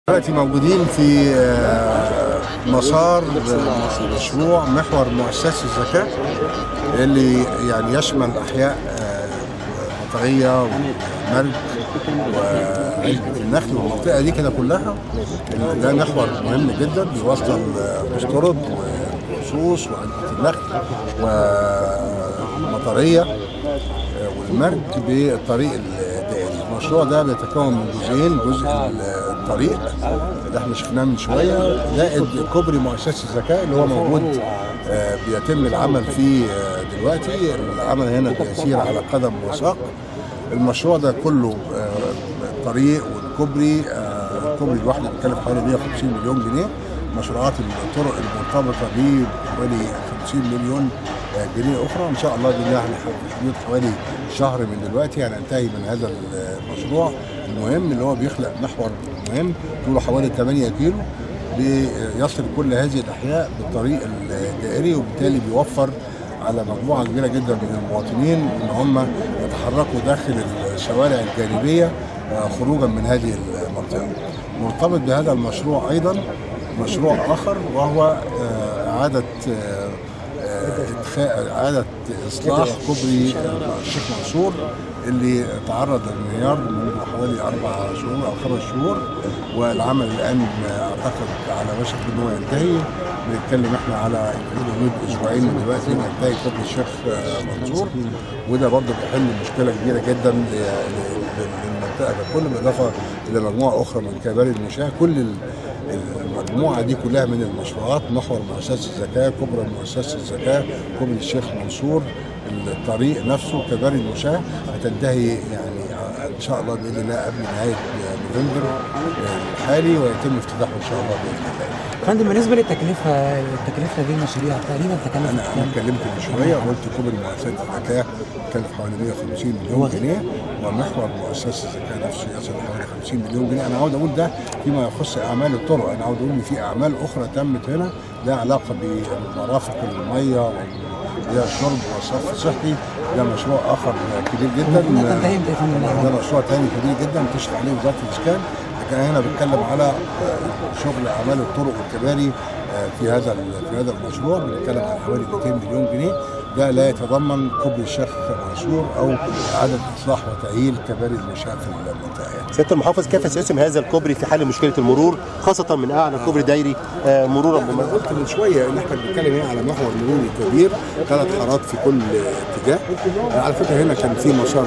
دلوقتي موجودين في آه، مسار آه، مشروع محور مؤسسة الزكاة اللي يعني يشمل أحياء آه، مطرية ومرج وعلبة النخل والمنطقة دي كده كلها ده محور مهم جدا بيوصل آه، مسترد ورصوص وعلبة النخل ومطرية آه، والمرج بالطريق الدائري المشروع ده بيتكون من جزئين جزء الطريق اللي احنا شفناه من شويه زائد كوبري مؤسسه الذكاء اللي هو موجود آه، بيتم العمل فيه آه، دلوقتي العمل هنا بيسير على قدم وساق المشروع ده كله آه، الطريق والكوبري آه، الكوبري الواحد بيتكلف حوالي 150 مليون جنيه مشروعات الطرق المرتبطه بيه حوالي 50 مليون آه، جنيه اخرى ان شاء الله باذن الله احنا في حدود حوالي شهر من دلوقتي هننتهي من هذا المشروع المهم اللي هو بيخلق محور مهم طوله حوالي 8 كيلو بيصل كل هذه الاحياء بالطريق الدائري وبالتالي بيوفر على مجموعه كبيره جدا من المواطنين ان هم يتحركوا داخل الشوارع الجانبيه آه، خروجا من هذه المنطقه. مرتبط بهذا المشروع ايضا مشروع اخر وهو آه، اعاده آه، آه، إدخاء إعادة إصلاح كوبري آه، الشيخ منصور اللي تعرض للانهيار منذ حوالي أربع شهور أو خمس شهور والعمل الآن آه، أعتقد على وشك إن هو ينتهي بنتكلم إحنا على حدود أسبوعين من دلوقتي ينتهي كوبري الشيخ آه، منصور وده برضه بيحل مشكلة كبيرة جدا ل- ل- للمنطقة ككل بالإضافة إلى مجموعة أخرى من كباري المشاة كل ال- المجموعه دي كلها من المشروعات محور مؤسسه الزكاه كبرى مؤسسه الزكاه كوبري الشيخ منصور الطريق نفسه كباري المشاة هتنتهي يعني ان شاء الله باذن الله قبل نهايه نوفمبر الحالي ويتم افتتاحه ان شاء الله باذن الله. فندم بالنسبه للتكلفه التكلفه هذه المشاريع تقريبا انا تكلفت انا كام؟ اتكلمت من شويه قلت كوبري مؤسسه الزكاه كلف حوالي 150 مليون جنيه ومحور مؤسسه الزكاه نفسه يصل حوالي 50 مليون جنيه انا عاوز اقول ده فيما يخص اعمال الطرق انا عاوز اقول ان في اعمال اخرى تمت هنا لها علاقه بمرافق الميه وهي الشرب والصرف الصحي ده مشروع اخر كبير جدا ممكن تنتهي امتى يا فندم؟ ده مشروع تاني كبير جدا بتشرف عليه وزاره الاسكان لكن انا هنا بتكلم على آه، شغل اعمال الطرق والكباري آه، في هذا ال- في هذا المشروع بنتكلم على حوالي 200 مليون جنيه ده لا يتضمن كوبري الشيخ منصور او اعاده اصلاح وتاهيل كباري المشاة في المنطقه يعني. سياده المحافظ كيف سيسهم هذا الكوبري في حل مشكله المرور خاصه من اعلى كوبري دايري آه، مرورا انا بمصر قلت من شويه ان احنا بنتكلم هنا على محور مروري كبير ثلاث حارات في كل اتجاه آه، على فكره هنا كان في مسار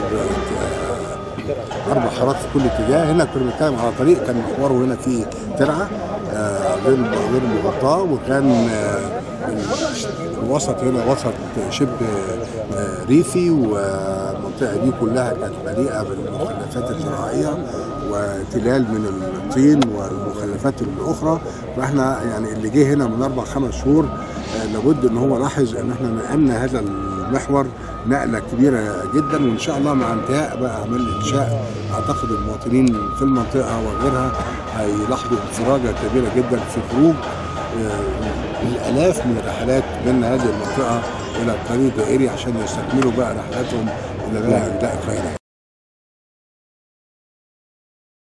آه، اربع حارات في كل اتجاه هنا كنا بنتكلم على طريق كان محوره هنا في ترعه آه، غير غير مغطاه وكان آه، الوسط هنا وسط شبه آه، ريفي والمنطقه دي كلها كانت مليئه بالمخلفات الزراعيه وتلال من الطين والمخلفات الاخرى فاحنا يعني اللي جه هنا من اربع خمس شهور آه، لابد ان هو لاحظ ان احنا نقلنا هذا المحور نقله كبيره جدا وان شاء الله مع انتهاء بقى اعمال الانشاء اعتقد المواطنين في المنطقه وغيرها هيلاحظوا انفراجه كبيره جدا في خروج آه، الالاف من الرحلات من هذه المنطقه الى الطريق الدائري عشان يستكملوا بقى رحلاتهم الى باقي اجزاء القاهره